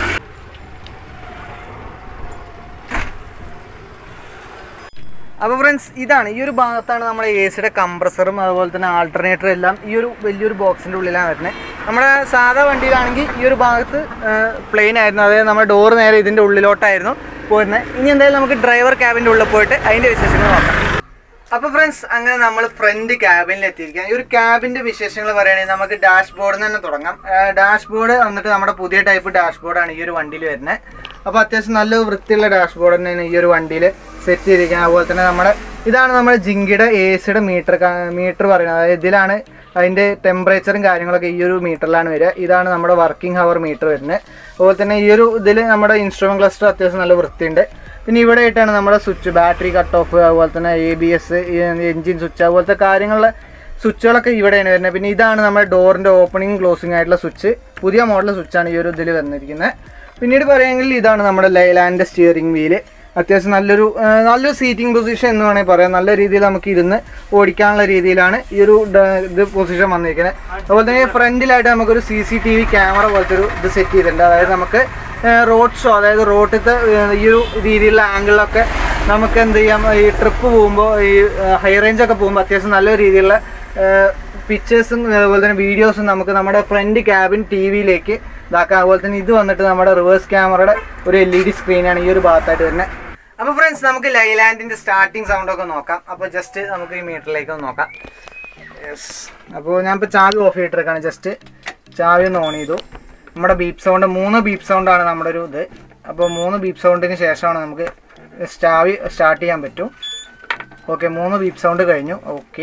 അപ്പോൾ ഫ്രണ്ട്സ് ഇതാണ് ഈ ഒരു ഭാഗത്താണ് നമ്മുടെ എ സിയുടെ കംപ്രസറും അതുപോലെ തന്നെ ആൾട്ടർനേറ്ററും എല്ലാം ഈ ഒരു വലിയൊരു ബോക്സിൻ്റെ ഉള്ളിലാണ് വരുന്നത് നമ്മുടെ സാധാ വണ്ടിയിലാണെങ്കിൽ ഈ ഒരു ഭാഗത്ത് പ്ലെയിൻ ആയിരുന്നു അതായത് നമ്മുടെ ഡോർ നേരെ ഇതിൻ്റെ ഉള്ളിലോട്ടായിരുന്നു പോയിരുന്നത് ഇനി എന്തായാലും നമുക്ക് ഡ്രൈവർ ക്യാബിൻ്റെ ഉള്ളിൽ പോയിട്ട് അതിൻ്റെ വിശേഷങ്ങൾ നോക്കാം അപ്പോൾ ഫ്രണ്ട്സ് അങ്ങനെ നമ്മൾ ഫ്രണ്ട് ക്യാബിനിൽ എത്തിയിരിക്കുകയാണ് ഈ ഒരു ക്യാബിൻ്റെ വിശേഷങ്ങൾ പറയുകയാണെങ്കിൽ നമുക്ക് ഡാഷ് ബോർഡിൽ തന്നെ തുടങ്ങാം ഡാഷ് ബോർഡ് വന്നിട്ട് നമ്മുടെ പുതിയ ടൈപ്പ് ഡാഷ് ബോർഡാണ് ഈ ഒരു വണ്ടിയിൽ വരുന്നത് അപ്പോൾ അത്യാവശ്യം നല്ല വൃത്തിയുള്ള ഡാഷ് ബോർഡ് തന്നെയാണ് ഈ ഒരു വണ്ടിയിൽ സെറ്റ് ചെയ്തിരിക്കുന്നത് അതുപോലെ തന്നെ നമ്മുടെ ഇതാണ് നമ്മുടെ ജിങ്കിയുടെ എ സിയുടെ മീറ്റർ മീറ്റർ പറയുന്നത് അതായത് ഇതിലാണ് അതിൻ്റെ ടെമ്പറേച്ചറും കാര്യങ്ങളൊക്കെ ഈ ഒരു മീറ്ററിലാണ് വരിക ഇതാണ് നമ്മുടെ വർക്കിംഗ് ഹവർ മീറ്റർ വരുന്നത് അതുപോലെ തന്നെ ഈ ഒരു ഇതിൽ നമ്മുടെ ഇൻസ്ട്രുമെൻറ്റ് ക്ലസ്റ്റർ അത്യാവശ്യം നല്ല വൃത്തിയുണ്ട് പിന്നെ ഇവിടെ ആയിട്ടാണ് നമ്മുടെ സ്വിച്ച് ബാറ്ററി കട്ട് ഓഫ് അതുപോലെ തന്നെ A B S engine switch അതുപോലത്തെ കാര്യങ്ങളിലെ സ്വിച്ചുകളൊക്കെ ഇവിടെയാണ് വരുന്നത് പിന്നെ ഇതാണ് നമ്മുടെ ഡോറിൻ്റെ ഓപ്പണിംഗ് ക്ലോസിംഗ് ആയിട്ടുള്ള സ്വിച്ച് പുതിയ മോഡൽ സ്വിച്ചാണ് ഈ ഒരു ഇതിൽ വന്നിരിക്കുന്നത് പിന്നീട് പറയുകയാണെങ്കിൽ ഇതാണ് നമ്മുടെ ലൈലാൻഡ് സ്റ്റിയറിംഗ് വീല് അത്യാവശ്യം നല്ലൊരു ആ, നല്ലൊരു സീറ്റിംഗ് പൊസിഷൻ എന്ന് വേണമെങ്കിൽ പറയാം നല്ല രീതിയിൽ നമുക്ക് ഇരുന്ന് ഓടിക്കാനുള്ള രീതിയിലാണ് ഈ ഒരു ഡ- ഇത് പൊസിഷൻ വന്നിരിക്കുന്നത് അതുപോലെ തന്നെ ഫ്രണ്ടിലായിട്ട് നമുക്കൊരു C C T V camera പോലത്തെ ഒരു ഇത് സെറ്റ് ചെയ്തിട്ടുണ്ട് അതായത് നമുക്ക് റോഡ് ഷോ അതായത് റോഡിലത്തെ ഈ ഒരു രീതിയിലുള്ള ആംഗിളിലൊക്കെ നമുക്ക് എന്ത് ചെയ്യാം ഈ ട്രിപ്പ് പോകുമ്പോൾ ഈ ഹൈ റേഞ്ച് ഒക്കെ പോകുമ്പോൾ അത്യാവശ്യം നല്ല രീതിയിലുള്ള പിക്ചേഴ്സും അതുപോലെ തന്നെ വീഡിയോസും നമുക്ക് നമ്മുടെ ഫ്രണ്ട് ക്യാബിൻ ടി വിയിലേക്ക് ഇതാക്കാം അതുപോലെ തന്നെ ഇത് വന്നിട്ട് നമ്മുടെ റിവേഴ്സ് ക്യാമറയുടെ ഒരു എൽ ഇ ഡി സ്ക്രീനാണ് ഈ ഒരു ഭാഗത്തായിട്ട് വരുന്നത് അപ്പോൾ ഫ്രണ്ട്സ് നമുക്ക് ലൈലാൻഡിൻ്റെ സ്റ്റാർട്ടിങ് സൗണ്ട് ഒക്കെ നോക്കാം അപ്പോൾ ജസ്റ്റ് നമുക്ക് ഈ മീറ്ററിലേക്ക് ഒന്ന് നോക്കാം യെസ് അപ്പോൾ ഞാൻ ഇപ്പോൾ ചാവി ഓഫ് ചെയ്തിട്ടിരിക്കുകയാണ് ജസ്റ്റ് ചാവി ഒന്ന് ഓൺ ചെയ്തു നമ്മുടെ ബീപ്പ് സൗണ്ട് മൂന്ന് ബീപ്പ് സൗണ്ടാണ് നമ്മുടെ ഒരു ഇത് അപ്പോൾ മൂന്ന് ബീപ്പ് സൗണ്ടിന് ശേഷമാണ് നമുക്ക് ചാവി സ്റ്റാർട്ട് ചെയ്യാൻ പറ്റും ഓക്കെ മൂന്ന് ബീപ്പ് സൗണ്ട് കഴിഞ്ഞു ഓക്കെ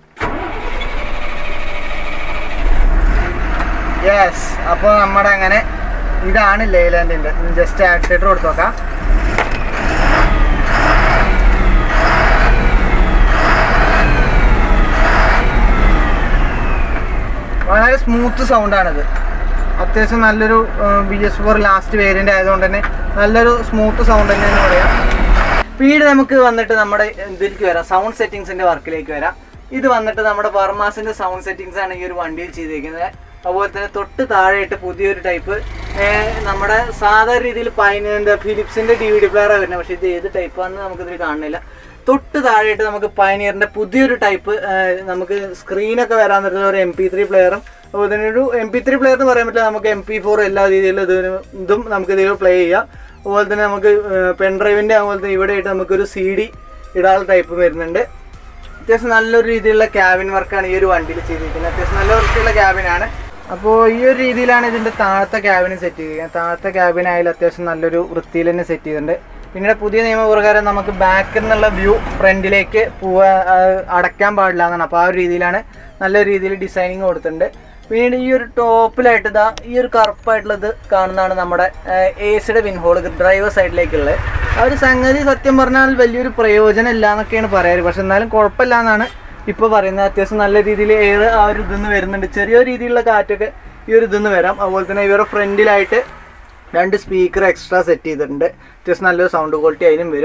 യെസ് അപ്പോൾ നമ്മുടെ അങ്ങനെ ഇതാണ് ലേലാൻഡിൻ്റെ ജസ്റ്റ് ആക്സിലേറ്റർ കൊടുത്ത് നോക്കാം വളരെ സ്മൂത്ത് സൗണ്ടാണിത് അത്യാവശ്യം നല്ലൊരു B S four last variant ആയതുകൊണ്ട് തന്നെ നല്ലൊരു സ്മൂത്ത് സൗണ്ട് തന്നെയെന്ന് പറയാം സ്പീഡ് നമുക്ക് വന്നിട്ട് നമ്മുടെ ഇതിലേക്ക് വരാം സൗണ്ട് സെറ്റിങ്സിൻ്റെ വർക്കിലേക്ക് വരാം ഇത് വന്നിട്ട് നമ്മുടെ വർമാസിൻ്റെ സൗണ്ട് സെറ്റിങ്സ് ആണ് ഈ ഒരു വണ്ടിയിൽ ചെയ്തിരിക്കുന്നത് അതുപോലെ തന്നെ തൊട്ട് താഴെയായിട്ട് പുതിയൊരു ടൈപ്പ് നമ്മുടെ സാധാരണ രീതിയിൽ പൈനിൻ്റെ ഫിലിപ്സിൻ്റെ ഡി വി ഡി പ്ലെയറാണ് വരുന്നത് പക്ഷേ ഇത് ഏത് ടൈപ്പാണെന്ന് നമുക്കിതിൽ കാണുന്നില്ല തൊട്ട് താഴെയായിട്ട് നമുക്ക് പയനിയറിന്റെ പുതിയൊരു ടൈപ്പ് നമുക്ക് സ്ക്രീനൊക്കെ വരാൻ പറ്റുന്ന ഒരു എം പി ത്രീ പ്ലെയറും അതുപോലെ തന്നെ ഒരു എം പി ത്രീ പ്ലെയർ എന്ന് പറയാൻ പറ്റില്ല നമുക്ക് എം പി ഫോർ എല്ലാ രീതിയിലും ഇതിന് ഇതും നമുക്ക് ഇതിൽ പ്ലേ ചെയ്യാം അതുപോലെ തന്നെ നമുക്ക് പെൻ ഡ്രൈവിൻ്റെ അതുപോലെ തന്നെ ഇവിടെ ആയിട്ട് നമുക്കൊരു സി ഡി ഇടാനുള്ള ടൈപ്പ് വരുന്നുണ്ട് അത്യാവശ്യം നല്ലൊരു രീതിയിലുള്ള ക്യാബിൻ വർക്കാണ് ഈ ഒരു വണ്ടിയിൽ ചെയ്തിരിക്കുന്നത് അത്യാവശ്യം നല്ല വൃത്തിയുള്ള ക്യാബിനാണ് അപ്പോൾ ഈ ഒരു രീതിയിലാണ് ഇതിൻ്റെ താഴത്തെ ക്യാബിന് സെറ്റ് ചെയ്തിരിക്കുന്നത് താഴത്തെ ക്യാബിനായാലും അത്യാവശ്യം നല്ലൊരു വൃത്തിയിൽ തന്നെ സെറ്റ് ചെയ്തിട്ടുണ്ട് പിന്നീട് പുതിയ നിയമപ്രകാരം നമുക്ക് ബാക്കിൽ നിന്നുള്ള വ്യൂ ഫ്രണ്ടിലേക്ക് പോവാ അടയ്ക്കാൻ പാടില്ല എന്നാണ് അപ്പോൾ ആ ഒരു രീതിയിലാണ് നല്ല രീതിയിൽ ഡിസൈനിങ് കൊടുത്തിട്ടുണ്ട് പിന്നീട് ഈ ഒരു ടോപ്പിലായിട്ട് ഇതാ ഈ ഒരു കറുപ്പായിട്ടുള്ളത് കാണുന്നതാണ് നമ്മുടെ എ സിയുടെ വിൻഹോൾ ഡ്രൈവർ സൈഡിലേക്കുള്ളത് ആ ഒരു സംഗതി സത്യം പറഞ്ഞാൽ വലിയൊരു പ്രയോജനം ഇല്ല എന്നൊക്കെയാണ് പറയാറ് പക്ഷെ എന്നാലും കുഴപ്പമില്ല എന്നാണ് ഇപ്പോൾ പറയുന്നത് അത്യാവശ്യം നല്ല രീതിയിൽ എയർ ആ ഒരു ഇതിന്ന് വരുന്നുണ്ട് ചെറിയ രീതിയിലുള്ള കാറ്റൊക്കെ ഈ ഒരു ഇതിന്ന് വരാം അതുപോലെ തന്നെ ഇവരുടെ ഫ്രണ്ടിലായിട്ട് രണ്ട് സ്പീക്കർ എക്സ്ട്രാ സെറ്റ് ചെയ്തിട്ടുണ്ട് അത്യാവശ്യം നല്ലൊരു സൗണ്ട് ക്വാളിറ്റി അതിനും വരും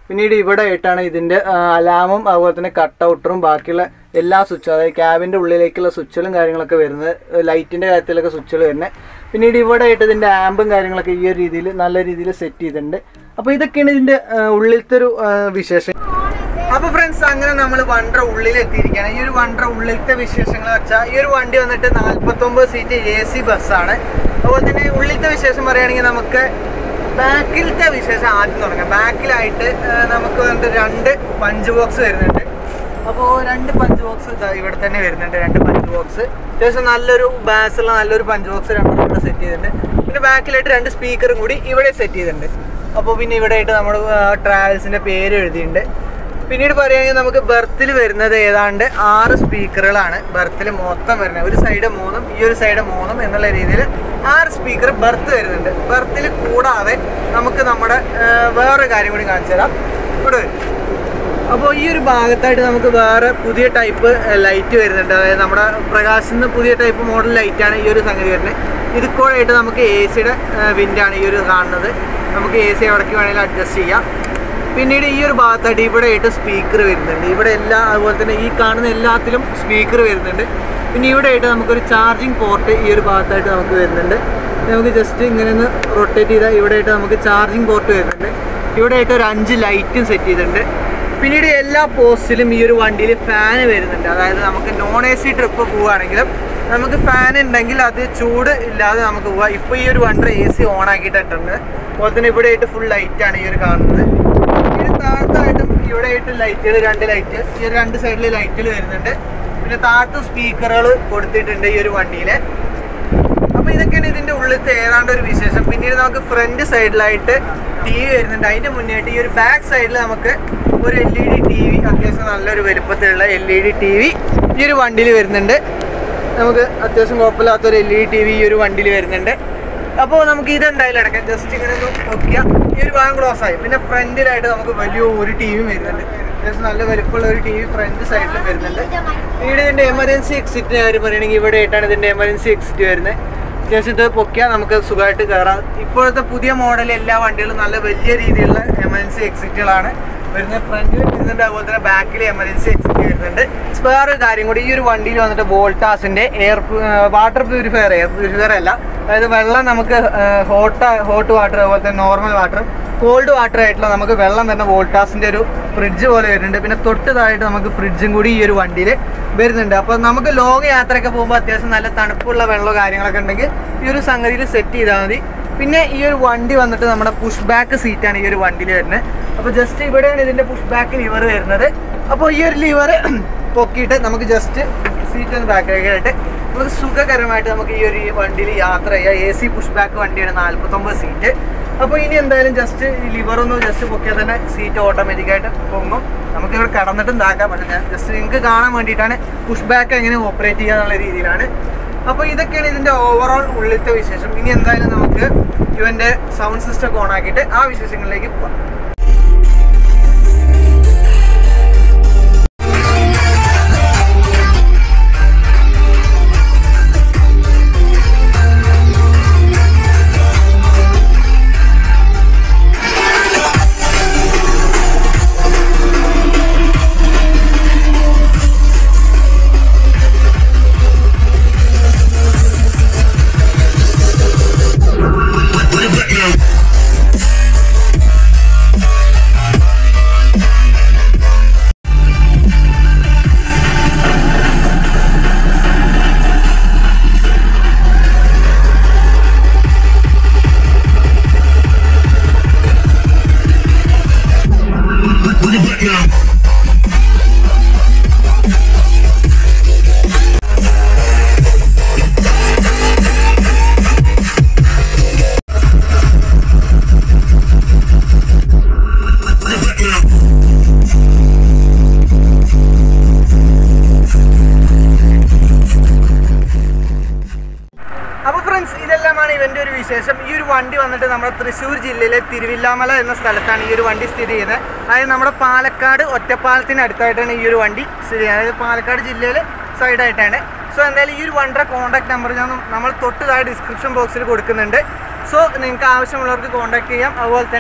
പിന്നീട് ഇവിടെ ആയിട്ടാണ് ഇതിൻ്റെ അലാമും അതുപോലെ തന്നെ കട്ട് ഔട്ടറും ബാക്കിയുള്ള എല്ലാ സ്വിച്ചും അതായത് ക്യാബിൻ്റെ ഉള്ളിലേക്കുള്ള സ്വിച്ചുകളും കാര്യങ്ങളൊക്കെ വരുന്നത് ലൈറ്റിൻ്റെ കാര്യത്തിലൊക്കെ സ്വിച്ചുകൾ വരുന്നത് പിന്നീട് ഇവിടെ ആയിട്ട് ഇതിൻ്റെ ആമ്പും കാര്യങ്ങളൊക്കെ ഈ ഒരു രീതിയിൽ നല്ല രീതിയിൽ സെറ്റ് ചെയ്തിട്ടുണ്ട് അപ്പോൾ ഇതൊക്കെയാണ് ഇതിൻ്റെ ആ, ഉള്ളിലത്തെ ഒരു ആ, വിശേഷം അപ്പൊ ഫ്രണ്ട്സ് അങ്ങനെ നമ്മൾ വണ്ടർ ഉള്ളിൽ എത്തിയിരിക്കുകയാണ് ഈ ഒരു വണ്ടർ ഉള്ളിലത്തെ വിശേഷങ്ങൾ വെച്ചാൽ ഈ ഒരു വണ്ടി വന്നിട്ട് നാല്പത്തൊമ്പത് സീറ്റ് എ സി ബസ്സാണ് അതുപോലെ തന്നെ ഉള്ളിലത്തെ വിശേഷം പറയുകയാണെങ്കിൽ നമുക്ക് ബാക്കിലത്തെ വിശേഷം ആദ്യം തുടങ്ങാം ബാക്കിലായിട്ട് ആ, നമുക്ക് വന്നിട്ട് രണ്ട് പഞ്ച് ബോക്സ് വരുന്നുണ്ട് അപ്പോൾ രണ്ട് പഞ്ച് ബോക്സ് ഇവിടെ തന്നെ വരുന്നുണ്ട് രണ്ട് പഞ്ച് ബോക്സ് അത്യാവശ്യം നല്ലൊരു ബാസുള്ള നല്ലൊരു പഞ്ച് ബോക്സ് രണ്ടെണ്ണം ഇവിടെ സെറ്റ് ചെയ്തിട്ടുണ്ട് പിന്നെ ബാക്കിലായിട്ട് രണ്ട് സ്പീക്കറും കൂടി ഇവിടെ സെറ്റ് ചെയ്തിട്ടുണ്ട് അപ്പോൾ പിന്നെ ഇവിടെ ആയിട്ട് നമ്മുടെ ട്രാവൽസിൻ്റെ പേര് എഴുതിയിട്ടുണ്ട് പിന്നീട് പറയുകയാണെങ്കിൽ നമുക്ക് ബർത്തിൽ വരുന്നത് ഏതാണ്ട് ആറ് സ്പീക്കറുകളാണ് ബർത്തിൽ മൊത്തം വരുന്നത് ഒരു സൈഡ് മൂന്നും ഈ ഒരു സൈഡ് മൂന്നും എന്നുള്ള രീതിയിൽ ആറ് സ്പീക്കർ ബർത്ത് വരുന്നുണ്ട് ബർത്തിൽ കൂടാതെ നമുക്ക് നമ്മുടെ ആ, വേറൊരു കാര്യം കൂടി കാണിച്ചു തരാം ഇവിടെ വരും അപ്പോൾ ഈ ഒരു ഭാഗത്തായിട്ട് നമുക്ക് വേറെ പുതിയ ടൈപ്പ് ലൈറ്റ് വരുന്നുണ്ട് അതായത് നമ്മുടെ പ്രകാശിന്ന് പുതിയ ടൈപ്പ് മോഡൽ ലൈറ്റാണ് ഈ ഒരു സംഗതി വരുന്നത് ഇത് കൂടെ ആയിട്ട് നമുക്ക് എ സിയുടെ വിൻഡാണ് ഈ ഒരു കാണുന്നത് നമുക്ക് എ സി എവിടേക്ക് വേണമെങ്കിലും അഡ്ജസ്റ്റ് ചെയ്യാം പിന്നീട് ഈ ഒരു ഭാഗത്തായിട്ട് ഇവിടെ ആയിട്ട് സ്പീക്കർ വരുന്നുണ്ട് ഇവിടെ എല്ലാ അതുപോലെ തന്നെ ഈ കാണുന്ന എല്ലാത്തിലും സ്പീക്കർ വരുന്നുണ്ട് പിന്നെ ഇവിടെ ആയിട്ട് നമുക്കൊരു ചാർജിങ് പോർട്ട് ഈ ഒരു ഭാഗത്തായിട്ട് നമുക്ക് വരുന്നുണ്ട് നമുക്ക് ജസ്റ്റ് ഇങ്ങനെ ഒന്ന് റൊട്ടേറ്റ് ചെയ്താൽ ഇവിടെ ആയിട്ട് നമുക്ക് ചാർജിങ് പോർട്ട് വരുന്നുണ്ട് ഇവിടെ ആയിട്ട് ഒരു അഞ്ച് ലൈറ്റും സെറ്റ് ചെയ്തിട്ടുണ്ട് പിന്നീട് എല്ലാ പോസ്റ്റിലും ഈ ഒരു വണ്ടിയിൽ ഫാൻ വരുന്നുണ്ട് അതായത് നമുക്ക് നോൺ എ സി ട്രിപ്പ് പോവുകയാണെങ്കിലും നമുക്ക് ഫാൻ ഉണ്ടെങ്കിൽ അത് ചൂട് ഇല്ലാതെ നമുക്ക് പോവാം ഇപ്പോൾ ഈ ഒരു വണ്ടി എ സി ഓൺ ആക്കിയിട്ടുണ്ട് അതുപോലെ തന്നെ ഇവിടെ ആയിട്ട് ഫുൾ ലൈറ്റാണ് ഈ ഒരു കാണുന്നത് പിന്നെ താഴത്തായിട്ടും ഇവിടെ ആയിട്ട് ലൈറ്റുകൾ രണ്ട് ലൈറ്റ് ഈ ഒരു രണ്ട് സൈഡിൽ ലൈറ്റുകൾ വരുന്നുണ്ട് പിന്നെ താഴത്ത് സ്പീക്കറുകൾ കൊടുത്തിട്ടുണ്ട് ഈ ഒരു വണ്ടിയിൽ അപ്പൊ ഇതൊക്കെയാണ് ഇതിന്റെ ഉള്ളിലത്തെ ഏതാണ്ട് ഒരു വിശേഷം പിന്നീട് നമുക്ക് ഫ്രണ്ട് സൈഡിലായിട്ട് ടി വി വരുന്നുണ്ട് അതിന്റെ മുന്നേറ്റ് ഈ ഒരു ബാക്ക് സൈഡിൽ നമുക്ക് ഒരു L E D T V അത്യാവശ്യം നല്ലൊരു വലുപ്പത്തിലുള്ള L E D T V ഈ ഒരു വണ്ടിയിൽ വരുന്നുണ്ട് നമുക്ക് അത്യാവശ്യം കുഴപ്പമില്ലാത്തൊരു L E D T V ഈ ഒരു വണ്ടിയിൽ വരുന്നുണ്ട് അപ്പോൾ നമുക്ക് ഇത് എന്തായാലും അടക്കാം ജസ്റ്റ് ഇങ്ങനെ ഒന്ന് നോക്കിയാൽ ഈ ഒരു ഭാഗം ക്ലോസ് ആയി പിന്നെ ഫ്രണ്ടിലായിട്ട് നമുക്ക് വലിയ ഒരു ടി വി വരുന്നുണ്ട് അത്യാവശ്യം നല്ല വലുപ്പമുള്ള ഒരു ടി വി ഫ്രണ്ട് സൈഡിലും വരുന്നുണ്ട് ഇവിടെ ഇതിന്റെ എമർജൻസി എക്സിറ്റിന്റെ കാര്യം പറയുകയാണെങ്കിൽ ഇവിടെ ആയിട്ടാണ് ഇതിന്റെ എമർജൻസി എക്സിറ്റ് വരുന്നത് അത്യാവശ്യം ഇത് പൊക്കിയാൽ നമുക്ക് സുഖമായിട്ട് കയറാം ഇപ്പോഴത്തെ പുതിയ മോഡൽ എല്ലാ വണ്ടികളും നല്ല വലിയ രീതിയിലുള്ള എമർജൻസി എക്സിറ്റുകളാണ് വരുന്നത് ഫ്രണ്ടിൽ വരുന്നുണ്ട് അതുപോലെ തന്നെ ബാക്കിൽ എമർജൻസി എക്സിറ്റ് വരുന്നുണ്ട് വേറെ ഒരു കാര്യം കൂടി ഈ ഒരു വണ്ടിയിൽ വന്നിട്ട് വോൾട്ടാസിന്റെ air water purifier air purifier അല്ല അതായത് വെള്ളം നമുക്ക് ഹോട്ട് ഹോട്ട് വാട്ടർ അതുപോലെ തന്നെ നോർമൽ വാട്ടർ കോൾഡ് വാട്ടർ ആയിട്ടുള്ള നമുക്ക് വെള്ളം വരുന്ന വോൾട്ടാസിന്റെ ഒരു ഫ്രിഡ്ജ് പോലെ വരുന്നുണ്ട് പിന്നെ തൊട്ടതായിട്ട് നമുക്ക് ഫ്രിഡ്ജും കൂടി ഈ ഒരു വണ്ടിയിൽ വരുന്നുണ്ട് അപ്പോൾ നമുക്ക് ലോങ് യാത്രയൊക്കെ പോകുമ്പോൾ അത്യാവശ്യം നല്ല തണുപ്പുള്ള വെള്ളമോ കാര്യങ്ങളൊക്കെ ഉണ്ടെങ്കിൽ ഈ ഒരു സംഗതിയിൽ സെറ്റ് ചെയ്താൽ മതി പിന്നെ ഈ ഒരു വണ്ടി വന്നിട്ട് നമ്മുടെ പുഷ് ബാക്ക് സീറ്റാണ് ഈ ഒരു വണ്ടിയിൽ വരുന്നത് അപ്പോൾ ജസ്റ്റ് ഇവിടെയാണ് ഇതിൻ്റെ പുഷ് ബാക്ക് ലിവർ വരുന്നത് അപ്പോൾ ഈ ഒരു ലിവർ പൊക്കിയിട്ട് നമുക്ക് ജസ്റ്റ് സീറ്റ് ഒന്ന് ബാക്കിലേക്കായിട്ട് നമുക്ക് സുഖകരമായിട്ട് നമുക്ക് ഈ ഒരു വണ്ടിയിൽ യാത്ര ചെയ്യാം എ സി പുഷ് ബാക്ക് വണ്ടിയാണ് നാൽപ്പത്തൊമ്പത് സീറ്റ് അപ്പോൾ ഇനി എന്തായാലും ജസ്റ്റ് ഈ ലിവർ ഒന്ന് ജസ്റ്റ് പൊക്കിയാൽ തന്നെ സീറ്റ് ഓട്ടോമാറ്റിക്കായിട്ട് പൊങ്ങും നമുക്ക് ഇവിടെ കടന്നിട്ടും താക്കാൻ പറ്റും ഞാൻ ജസ്റ്റ് നിങ്ങൾക്ക് കാണാൻ വേണ്ടിയിട്ടാണ് പുഷ് ബാക്ക് എങ്ങനെ ഓപ്പറേറ്റ് ചെയ്യുക എന്നുള്ള രീതിയിലാണ് അപ്പോൾ ഇതൊക്കെയാണ് ഇതിൻ്റെ ഓവറോൾ ഉള്ളിലത്തെ വിശേഷം ഇനി എന്തായാലും നമുക്ക് ഇവൻ്റെ സൗണ്ട് സിസ്റ്റം ഒക്കെ ഓൺ ആക്കിയിട്ട് ആ വിശേഷങ്ങളിലേക്ക് പോകാം അപ്പോൾ ഫ്രണ്ട്സ് ഇതെല്ലാമാണ് ഇവൻ്റെ ഒരു വിശേഷം ഈ ഒരു വണ്ടി വന്നിട്ട് നമ്മുടെ തൃശ്ശൂർ ജില്ലയിലെ തിരുവില്ലാമല എന്ന സ്ഥലത്താണ് ഈ ഒരു വണ്ടി സ്ഥിതി ചെയ്യുന്നത് അതായത് നമ്മുടെ പാലക്കാട് ഒറ്റപ്പാലത്തിന് അടുത്തായിട്ടാണ് ഈ ഒരു വണ്ടി സ്ഥിതി ചെയ്യുന്നത് അതായത് പാലക്കാട് ജില്ലയിൽ സൈഡായിട്ടാണ് സോ എന്തായാലും ഈ ഒരു വണ്ടിയുടെ കോൺടാക്ട് നമ്പർ ഞാൻ നമ്മൾ തൊട്ട് താഴെ ഡിസ്ക്രിപ്ഷൻ ബോക്സിൽ കൊടുക്കുന്നുണ്ട് സോ നിങ്ങൾക്ക് ആവശ്യമുള്ളവർക്ക് കോൺടാക്ട് ചെയ്യാം അതുപോലെ തന്നെ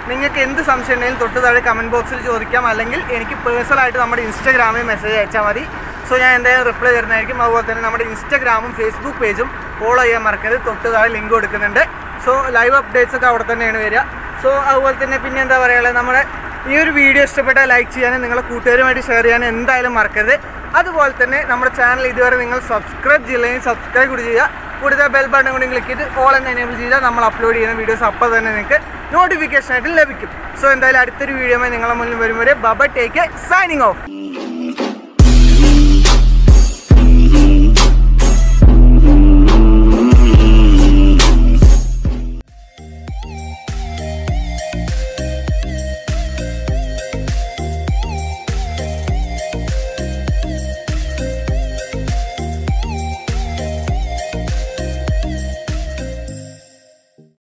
നിങ്ങൾക്ക് എന്ത് സംശയം ഉണ്ടെങ്കിലും തൊട്ട് താഴെ കമൻറ്റ് ബോക്സിൽ ചോദിക്കാം അല്ലെങ്കിൽ എനിക്ക് പേഴ്സണലായിട്ട് നമ്മുടെ ഇൻസ്റ്റാഗ്രാമിൽ മെസ്സേജ് അയച്ചാൽ മതി സോ ഞാൻ എന്തായാലും റിപ്ലൈ തരുന്നതായിരിക്കും അതുപോലെ തന്നെ നമ്മുടെ ഇൻസ്റ്റാഗ്രാമും ഫേസ്ബുക്ക് പേജും ഫോളോ ചെയ്യാൻ മറക്കരുത് തൊട്ട് താഴെ ലിങ്ക് കൊടുക്കുന്നുണ്ട് സോ ലൈവ് അപ്ഡേറ്റ്സ് ഒക്കെ അവിടെ തന്നെയാണ് വരിക സോ അതുപോലെ തന്നെ പിന്നെ എന്താ പറയുക നമ്മുടെ ഈ ഒരു വീഡിയോ ഇഷ്ടപ്പെട്ടാൽ ലൈക്ക് ചെയ്യാനും നിങ്ങളെ കൂട്ടുകാരുമായിട്ട് ഷെയർ ചെയ്യാനും എന്തായാലും മറക്കരുത് അതുപോലെ തന്നെ നമ്മുടെ ചാനൽ ഇതുവരെ നിങ്ങൾ സബ്സ്ക്രൈബ് ചെയ്യില്ലെങ്കിൽ സബ്സ്ക്രൈബ് കൂടി ചെയ്യുക കൂടുതൽ ബെൽ ബട്ടൺ കൂടി ക്ലിക്ക് ചെയ്ത് ഓൾ എന്ന് എനേബിൾ ചെയ്താൽ നമ്മൾ അപ്ലോഡ് ചെയ്യുന്ന വീഡിയോസ് അപ്പോൾ തന്നെ നിങ്ങൾക്ക് നോട്ടിഫിക്കേഷൻ ആയിട്ട് ലഭിക്കും സോ എന്തായാലും അടുത്തൊരു വീഡിയോമായി നിങ്ങളെ മുന്നിൽ വരും വരെ ബബ ടേക്ക് സൈനിങ് ഓഫ്